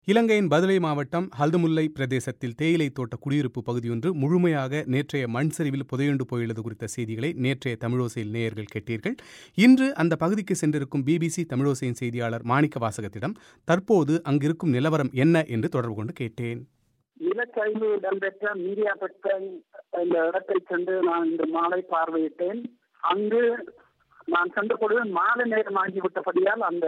இலங்கையின் பதுளை மாவட்டம் ஹல்துமுல்லை பிரதேசத்தில் தேயிலை தோட்ட குடியிருப்பு பகுதியொன்று முழுமையாக நேற்றைய மண் சரிவில் புதையுண்டு போயுள்ளது குறித்த செய்திகளை நேற்றைய தமிழோசையில் நேயர்கள் கேட்டீர்கள் இன்று அந்த பகுதிக்கு சென்றிருக்கும் பிபிசி தமிழோசையின் செய்தியாளர் மாணிக்க வாசகத்திடம் தற்போது அங்கிருக்கும் நிலவரம் என்ன என்று தொடர்பு கொண்டு கேட்டேன் நிலச்சரிவு இடம்பெற்ற மீடியா பெற்ற இந்த இடத்தை சென்று நான் இன்று மாலை பார்வையிட்டேன் அங்கு நான் சென்ற பொழுது மாலை நேரம் ஆகிவிட்டபடியால் அந்த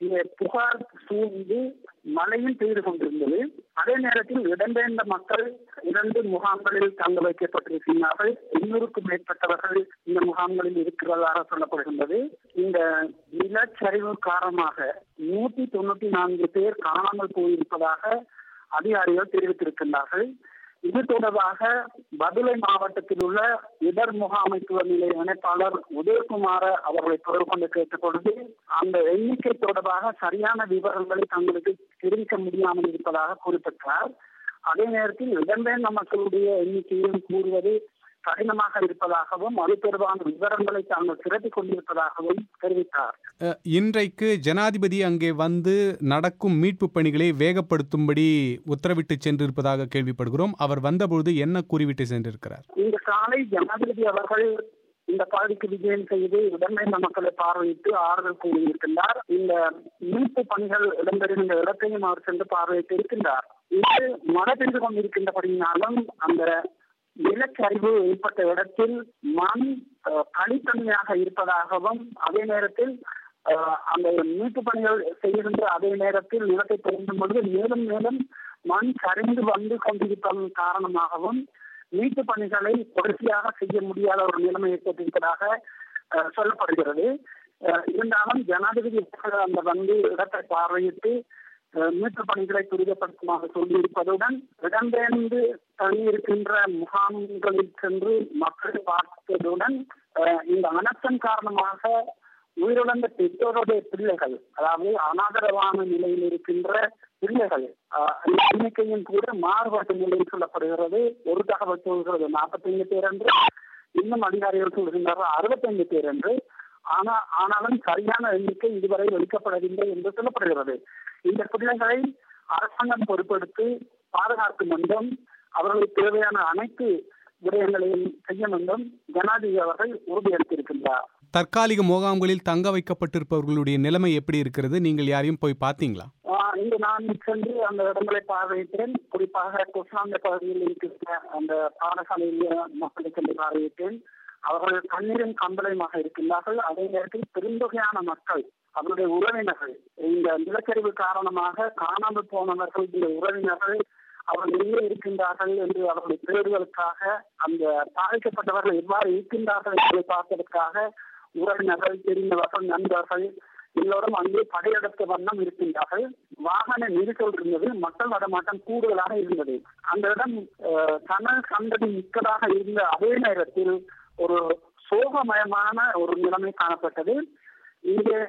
புகார் சூழ்ந்து மழையும் பெய்து கொண்டிருந்தது அதே நேரத்தில் இடம்பெயர்ந்த மக்கள் இரண்டு முகாம்களில் தங்க வைக்கப்பட்டிருக்கிறார்கள் எண்ணூறுக்கும் மேற்பட்டவர்கள் இந்த முகாம்களில் இருக்கிறதாக சொல்லப்படுகின்றது இந்த நிலச்சரிவு காரணமாக நூற்றி தொண்ணூற்றி நான்கு பேர் காணாமல் போயிருப்பதாக அதிகாரிகள் தெரிவித்திருக்கின்றார்கள் இது தொடர்பாக பதுளை மாவட்டத்தில் உள்ள இடர் முகாமைத்துவ நிலைய இணைப்பாளர் உதயகுமார அவர்களை தொடர்பு கொண்டு கேட்டுக்கொண்டு அந்த எண்ணிக்கை தொடர்பாக சரியான விவரங்களை தங்களுக்கு தெரிவிக்க முடியாமல் இருப்பதாக குறிப்பிட்டார் அதே நேரத்தில் இடம்பெயர்ந்த மக்களுடைய எண்ணிக்கையும் கூறுவது கடினமாக இருப்பதாகவும் அது தொடர்பான விவரங்களை தாங்கள் திரட்டிக் கொண்டிருப்பதாகவும் தெரிவித்தார் இன்றைக்கு ஜனாதிபதி அங்கே வந்து நடக்கும் மீட்பு பணிகளை வேகப்படுத்தும்படி உத்தரவிட்டு சென்றிருப்பதாக கேள்விப்படுகிறோம் அவர் வந்தபொழுது என்ன கூறிவிட்டு சென்றிருக்கிறார் இந்த காலை ஜனாதிபதி அவர்கள் இந்த பகுதிக்கு விஜயம் செய்து இடம்பெயர்ந்த மக்களை பார்வையிட்டு ஆறுதல் கூறியிருக்கின்றார் இந்த மீட்பு பணிகள் இடம்பெறுகின்ற இடத்தையும் அவர் சென்று பார்வையிட்டு இருக்கின்றார் இது மழை பெய்து கொண்டிருக்கின்றபடினாலும் அந்த நிலச்சரிவு ஏற்பட்ட இடத்தில் மண் களித்தன்மையாக இருப்பதாகவும் அதே நேரத்தில் அந்த மீட்பு பணிகள் செய்கின்ற அதே நேரத்தில் நிலத்தை தெரிந்தும் பொழுது மேலும் மேலும் மண் சரிந்து வந்து கொண்டிருப்பதன் காரணமாகவும் மீட்பு பணிகளை தொடர்ச்சியாக செய்ய முடியாத ஒரு நிலைமை ஏற்பட்டிருப்பதாக சொல்லப்படுகிறது இருந்தாலும் ஜனாதிபதி அந்த வந்து இடத்தை பார்வையிட்டு மீட்பு பணிகளை துரிதப்படுத்துமாறு சொல்லியிருப்பதுடன் இடம்பெயர்ந்து தங்கியிருக்கின்ற முகாம்களில் சென்று மக்களை பார்த்ததுடன் இந்த அனர்த்தம் காரணமாக உயிரிழந்த பெற்றோருடைய பிள்ளைகள் அதாவது அனாதரவான நிலையில் இருக்கின்ற பிள்ளைகள் எண்ணிக்கையும் கூட மாறுபட்ட நிலையில் சொல்லப்படுகிறது ஒரு தகவல் சொல்கிறது நாற்பத்தைந்து பேர் என்று இன்னும் அதிகாரிகள் சொல்கின்றார்கள் அறுபத்தைந்து பேர் என்று ஆனா ஆனாலும் சரியான எண்ணிக்கை இதுவரை வெளிக்கப்படவில்லை என்று சொல்லப்படுகிறது இந்த பிள்ளைகளை அரசாங்கம் பொறுப்பெடுத்து பாதுகாக்கும் என்றும் அவர்களுக்கு தேவையான அனைத்து விடயங்களையும் செய்ய வேண்டும் ஜனாதிபதி அவர்கள் உறுதியளித்திருக்கின்றார் தற்காலிக முகாம்களில் தங்க வைக்கப்பட்டிருப்பவர்களுடைய நிலைமை எப்படி இருக்கிறது நீங்கள் யாரையும் போய் பார்த்தீங்களா இங்கு நான் சென்று அந்த இடங்களை பார்வையிட்டேன் குறிப்பாக குஸ்லாந்த பகுதியில் இருக்கின்ற அந்த பாடசாலையில் மக்களை சென்று பார்வையிட்டேன் அவர்கள் கண்ணீரின் கம்பளையுமாக இருக்கின்றார்கள் அதே நேரத்தில் பெருந்தொகையான மக்கள் அவருடைய உறவினர்கள் இந்த நிலச்சரிவு காரணமாக காணாமல் போனவர்களுடைய உறவினர்கள் அவர்கள் எங்கே இருக்கின்றார்கள் என்று அவர்களுடைய தேடுதலுக்காக அந்த பாதிக்கப்பட்டவர்கள் எவ்வாறு இருக்கின்றார்கள் என்பதை பார்ப்பதற்காக உறவினர்கள் தெரிந்தவர்கள் நண்பர்கள் எல்லோரும் அங்கே படையெடுத்த வண்ணம் இருக்கின்றார்கள் வாகன நெரிசல் இருந்தது மக்கள் நடமாட்டம் கூடுதலாக இருந்தது அந்த இடம் கனல் சந்ததி மிக்கதாக இருந்த அதே நேரத்தில் ஒரு சோகமயமான ஒரு நிலைமை காணப்பட்டது இங்கே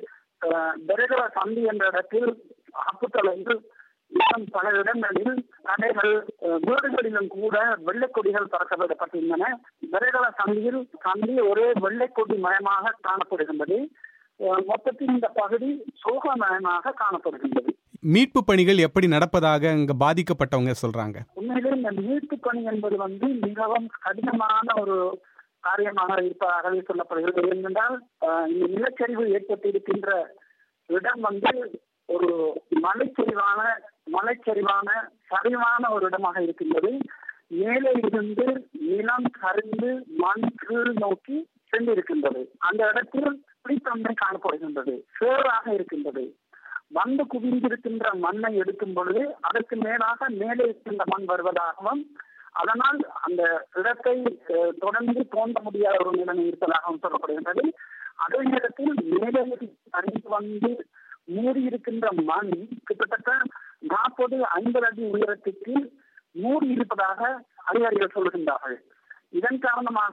பெருகல சந்தி என்ற இடத்தில் அப்புத்தலைந்து இன்னும் பல இடங்களில் கடைகள் வீடுகளிலும் கூட வெள்ளைக்கொடிகள் பறக்கப்படப்பட்டிருந்தன பெருகல சந்தியில் சந்தி ஒரே வெள்ளைக்கொடி மயமாக காணப்படுகின்றது மொத்தத்தில் இந்த பகுதி சோகமயமாக காணப்படுகின்றது மீட்பு பணிகள் எப்படி நடப்பதாக இங்க பாதிக்கப்பட்டவங்க சொல்றாங்க உண்மையிலே இந்த மீட்பு பணி என்பது வந்து மிகவும் கடினமான ஒரு காரியமாக இருப்பதாகவே சொல்லப்படுகிறது ஏனென்றால் இந்த நிலச்சரிவு ஏற்பட்டிருக்கின்ற இடம் வந்து ஒரு மலைச்சரிவான மலைச்சரிவான சரிவான ஒரு இடமாக இருக்கின்றது மேலே இருந்து நிலம் சரிந்து மண் கீழ் நோக்கி சென்றிருக்கின்றது அந்த இடத்தில் பிடித்தன்மை காணப்படுகின்றது சேராக இருக்கின்றது வந்து குவிந்திருக்கின்ற மண்ணை எடுக்கும் பொழுது அதற்கு மேலாக மேலே இருக்கின்ற மண் வருவதாகவும் அதனால் அந்த இடத்தை தொடர்ந்து தோன்ற முடியாத ஒரு நிலைமை இருப்பதாகவும் சொல்லப்படுகின்றது அதே நேரத்தில் மேலே தண்ணி வந்து மூடி இருக்கின்ற மண் கிட்டத்தட்ட நாற்பது ஐம்பது அடி உயரத்துக்கு மூடி இருப்பதாக அதிகாரிகள் சொல்கின்றார்கள் இதன் காரணமாக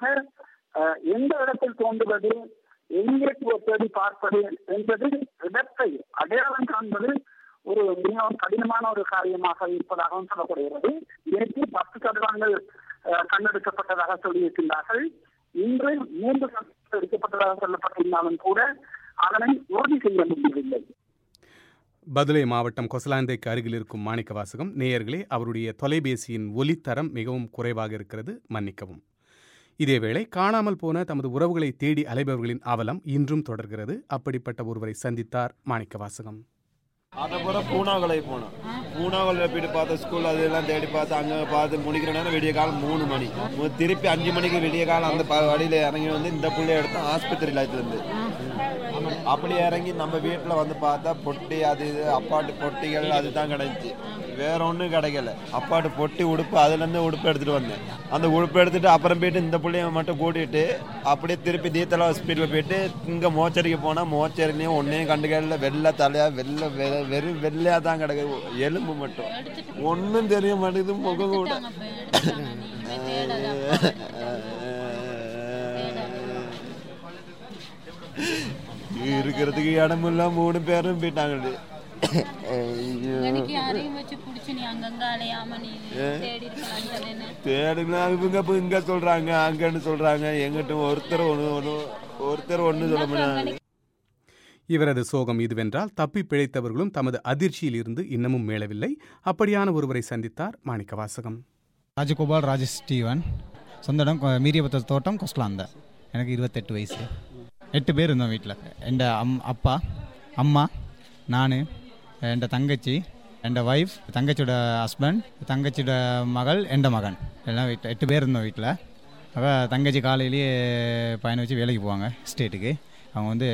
எந்த இடத்தில் தோன்றுவது எங்கே தேடி பார்ப்பது என்பது இடத்தை அடையாளம் காண்பது ஒரு மிகவும் கடினமான ஒரு காரியமாக இருப்பதாகவும் சொல்லப்படுகிறது நேற்று பத்து சதவீதங்கள் கண்டெடுக்கப்பட்டதாக சொல்லியிருக்கின்றார்கள் இன்று மூன்று சதவீதம் எடுக்கப்பட்டதாக சொல்லப்பட்டிருந்தாலும் கூட அதனை உறுதி செய்ய முடியவில்லை பதுளை மாவட்டம் கொசலாந்தைக்கு அருகில் இருக்கும் மாணிக்க வாசகம் நேயர்களே அவருடைய தொலைபேசியின் ஒலித்தரம் மிகவும் குறைவாக இருக்கிறது மன்னிக்கவும் இதேவேளை காணாமல் போன தமது உறவுகளை தேடி அலைபவர்களின் அவலம் இன்றும் தொடர்கிறது அப்படிப்பட்ட ஒருவரை சந்தித்தார் மாணிக்க வாசகம் அதுக்கப்புறம் பூனாகலை போனோம் பூனாகலை போயிட்டு பார்த்த ஸ்கூல் அதெல்லாம் தேடி பார்த்து அங்கே பார்த்து முடிக்கிற நேரம் விடிய காலம் மூணு மணி மு- திருப்பி அஞ்சு மணிக்கு விடிய காலம் அந்த ப- வழியில இறங்கி வந்து இந்த புள்ளைய எடுத்து ஆஸ்பத்திரியில் இருந்து அப்படி இறங்கி நம்ம வீட்டில் வந்து பார்த்தா பொட்டி அது இது அப்பாட்டு பொட்டிகள் அதுதான் கிடைச்சு வேற ஒன்றும் கிடைக்கல அப்பாட்டு பொட்டி உடுப்பு அதுலேருந்து உடுப்பு எடுத்துட்டு வந்தேன் அந்த உடுப்பு எடுத்துட்டு அப்புறம் போயிட்டு இந்த புள்ளைய மட்டும் கூட்டிட்டு அப்படியே திருப்பி தீத்தலா ஹாஸ்பிட்டலில் போயிட்டு இங்கே மோச்சரிக்கு போனால் மோச்சரிலையும் ஒன்றையும் கண்டுக்கல வெள்ளை தலையா வெள்ளை வெ- வெறும் வெள்ளையாக தான் கிடக்குது எலும்பு மட்டும் ஒன்றும் தெரிய மாட்டேங்குது முகம் கூட இருக்கிறதுக்கு இடமில்ல மூணு பேரும் போயிட்டாங்க ஐயோ. எனக்கு யாரையும் வச்சு புடிச்சு நீ அங்கங்க அலையாம நீ தேடி இருக்கலாம்னு சொன்னேன்னு தேடுலாம் இவங்க இப்போ இங்கே சொல்கிறாங்க அங்கன்னு சொல்கிறாங்க எங்கிட்ட ஒருத்தர் ஒன்று ஒன்று ஒருத்தர் ஒன்று சொல்ல முடியாது இவரது சோகம் இதுவென்றால் தப்பி பிழைத்தவர்களும் தமது அதிர்ச்சியில் இருந்து இன்னமும் மீளவில்லை அப்படியான ஒருவரை சந்தித்தார் மாணிக்க வாசகம் ராஜகோபால் ராஜேஷ் ஸ்டீவன் சொந்த இடம் கொ- மீரியபத்த தோட்டம் கொஸ்லாந்த எனக்கு இருபத்தெட்டு வயசு எட்டு பேர் இருந்தோம் வீட்டில் என் அம் அப்பா அம்மா நான் என் தங்கச்சி என் ஒய்ஃப் தங்கச்சியோட ஹஸ்பண்ட் தங்கச்சியோட மகள் என் மகன் எல்லாம் வீட்டில் எட்டு பேர் இருந்தோம் வீட்டில் அப்போ தங்கச்சி காலையிலேயே பையனை வச்சு வேலைக்கு போவாங்க ஸ்டேட்டுக்கு அவங்க வந்து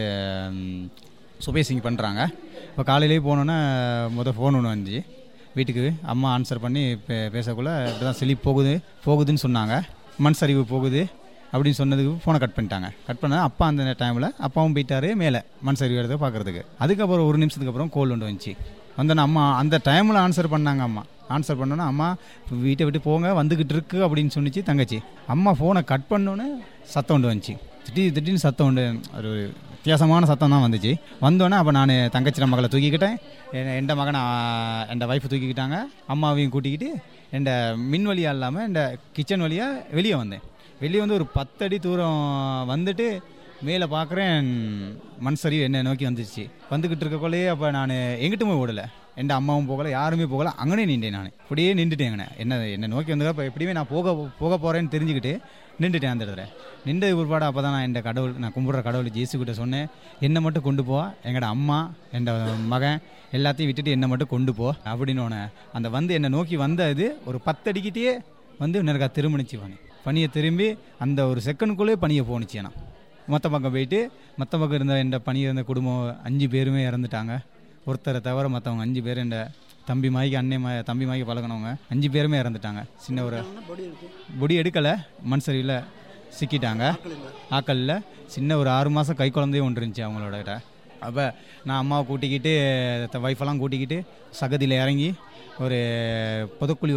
சுபேசிங் பண்ணுறாங்க இப்போ காலையிலேயே போனோன்னே மொதல் ஃபோன் ஒன்று வந்துச்சு வீட்டுக்கு அம்மா ஆன்சர் பண்ணி பே பேசக்குள்ள இப்படி தான் செலி போகுது போகுதுன்னு சொன்னாங்க மண் சரிவு போகுது அப்படின்னு சொன்னதுக்கு ஃபோனை கட் பண்ணிட்டாங்க கட் பண்ண அப்பா அந்த டைமில் அப்பாவும் போயிட்டாரு மேலே மண் சரிவு எடுத்து பார்க்குறதுக்கு அதுக்கப்புறம் ஒரு நிமிஷத்துக்கு அப்புறம் கோல் ஒன்று வந்துச்சு வந்தோன்னே அம்மா அந்த டைமில் ஆன்சர் பண்ணாங்க அம்மா ஆன்சர் பண்ணோன்னே அம்மா வீட்டை விட்டு போங்க வந்துக்கிட்டு இருக்கு அப்படின்னு சொன்னிச்சு தங்கச்சி அம்மா ஃபோனை கட் பண்ணோன்னே சத்தம் ஒன்று வந்துச்சு திடீர் திடீர்னு சத்தம் உண்டு ஒரு வித்தியாசமான சத்தம் தான் வந்துச்சு வந்தோன்னே அப்போ நான் தங்கச்சி மகளை தூக்கிக்கிட்டேன் என் எந்த மகனை என் ஒய்ஃபை தூக்கிக்கிட்டாங்க அம்மாவையும் கூட்டிக்கிட்டு என் மின் வழியாக இல்லாமல் என் கிச்சன் வழியாக வெளியே வந்தேன் வெளியே வந்து ஒரு பத்தடி தூரம் வந்துட்டு மேலே பார்க்குறேன் மண் சரிவு என்னை நோக்கி வந்துச்சு வந்துக்கிட்டு இருக்கக்குள்ளேயே அப்போ நான் எங்கிட்டுமே ஓடலை என் அம்மாவும் போகலை யாருமே போகலை அங்கனே நின்றேன் நான் இப்படியே நின்றுட்டேன் என்ன என்னை நோக்கி வந்து அப்போ எப்படியுமே நான் போக போக போகிறேன்னு தெரிஞ்சுக்கிட்டு நின்றுட்டேன் அந்த இடத்துல நின்றது பிற்பாடு அப்போ தான் நான் என் கடவுள் நான் கும்பிட்ற கடவுள் ஜேசு கிட்ட சொன்னேன் என்னை மட்டும் கொண்டு போ எங்களோட அம்மா என் மகன் எல்லாத்தையும் விட்டுட்டு என்னை மட்டும் கொண்டு போ அப்படின்னு உடனே அந்த வந்து என்னை நோக்கி வந்த இது ஒரு பத்தடிக்கிட்டே வந்து எனக்கு அது திரும்பிச்சு பணி பனியை திரும்பி அந்த ஒரு செகண்டுக்குள்ளே பனியை போணுச்சு நான் மற்ற பக்கம் போயிட்டு மற்ற பக்கம் இருந்த என் பணி இருந்த குடும்பம் அஞ்சு பேருமே இறந்துட்டாங்க ஒருத்தரை தவிர மற்றவங்க அஞ்சு பேர் என் தம்பி மாய்க்கு அண்ணே மா தம்பி மாய்க்கு பழகினவங்க அஞ்சு பேருமே இறந்துட்டாங்க சின்ன ஒரு பொடி எடுக்கலை மண் சரிவில் சிக்கிட்டாங்க ஆக்கல்ல சின்ன ஒரு ஆறு மாதம் கை குழந்தையும் ஒன்று இருந்துச்சு அவங்களோட கிட்ட அப்போ நான் அம்மாவை கூட்டிக்கிட்டு ஒய்ஃபெல்லாம் கூட்டிக்கிட்டு சகதியில் இறங்கி ஒரு புதக்குழி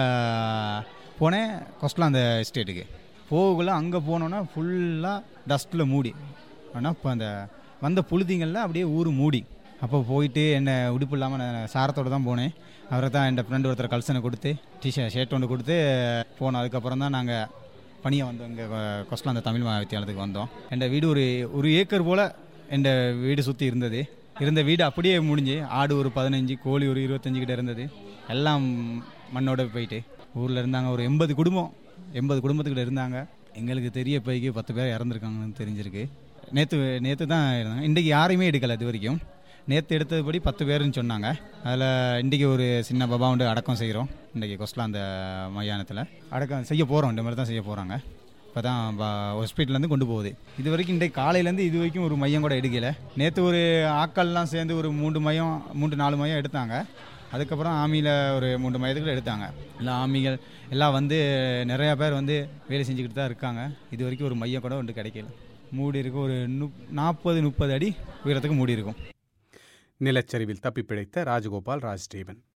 வழியாக போனேன் கொஸ்டலாம் அந்த எஸ்டேட்டுக்கு போகக்குள்ள அங்கே போனோன்னா ஃபுல்லாக டஸ்ட்டில் மூடி ஆனால் இப்போ அந்த வந்த புழுதிங்களில் அப்படியே ஊர் மூடி அப்போ போயிட்டு என்ன உடுப்பு இல்லாமல் நான் சாரத்தோடு தான் போனேன் அவரை தான் என் ஃப்ரெண்டு ஒருத்தர் கல்சனை கொடுத்து டிஷர்ட் ஷர்ட் ஒன்று கொடுத்து போனோம் அதுக்கப்புறம் தான் நாங்கள் பணியை வந்தோம் இங்கே கொஸ்டலாம் அந்த தமிழ் வித்தியாலயத்துக்கு வந்தோம் என் வீடு ஒரு ஒரு ஏக்கர் போல் என் வீடு சுற்றி இருந்தது இருந்த வீடு அப்படியே முடிஞ்சு ஆடு ஒரு பதினஞ்சு கோழி ஒரு இருபத்தஞ்சு கிட்ட இருந்தது எல்லாம் மண்ணோட போயிட்டு ஊரில் இருந்தாங்க ஒரு எண்பது குடும்பம் எண்பது குடும்பத்துக்கிட்ட இருந்தாங்க எங்களுக்கு தெரிய பைக்கு பத்து பேர் இறந்துருக்காங்கன்னு தெரிஞ்சிருக்கு நேற்று நேற்று தான் இருந்தாங்க இன்றைக்கி யாரையுமே எடுக்கலை இது வரைக்கும் நேற்று எடுத்ததுபடி பத்து பேருன்னு சொன்னாங்க அதில் இன்றைக்கி ஒரு சின்ன பபா உண்டு அடக்கம் செய்கிறோம் இன்றைக்கி கொஸ்லாம் அந்த மையானத்தில் அடக்கம் செய்ய போகிறோம் இந்த மாதிரி தான் செய்ய போகிறாங்க இப்போ தான் ஹாஸ்பிட்டல்லேருந்து கொண்டு போகுது இது வரைக்கும் இன்றைக்கு காலையிலேருந்து இது வரைக்கும் ஒரு மையம் கூட எடுக்கலை நேற்று ஒரு ஆக்கள்லாம் சேர்ந்து ஒரு மூன்று மையம் மூன்று நாலு மையம் எடுத்தாங்க அதுக்கப்புறம் ஆமியில் ஒரு மூன்று மையத்துக்குள்ள எடுத்தாங்க எல்லா ஆமிகள் எல்லாம் வந்து நிறையா பேர் வந்து வேலை செஞ்சுக்கிட்டு தான் இருக்காங்க இது வரைக்கும் ஒரு மையம் கூட ஒன்று கிடைக்கல மூடி இருக்கும் ஒரு நுப் நாற்பது முப்பது அடி உயரத்துக்கு மூடி இருக்கும் நிலச்சரிவில் தப்பி பிழைத்த ராஜகோபால் ராஜ்தேவன்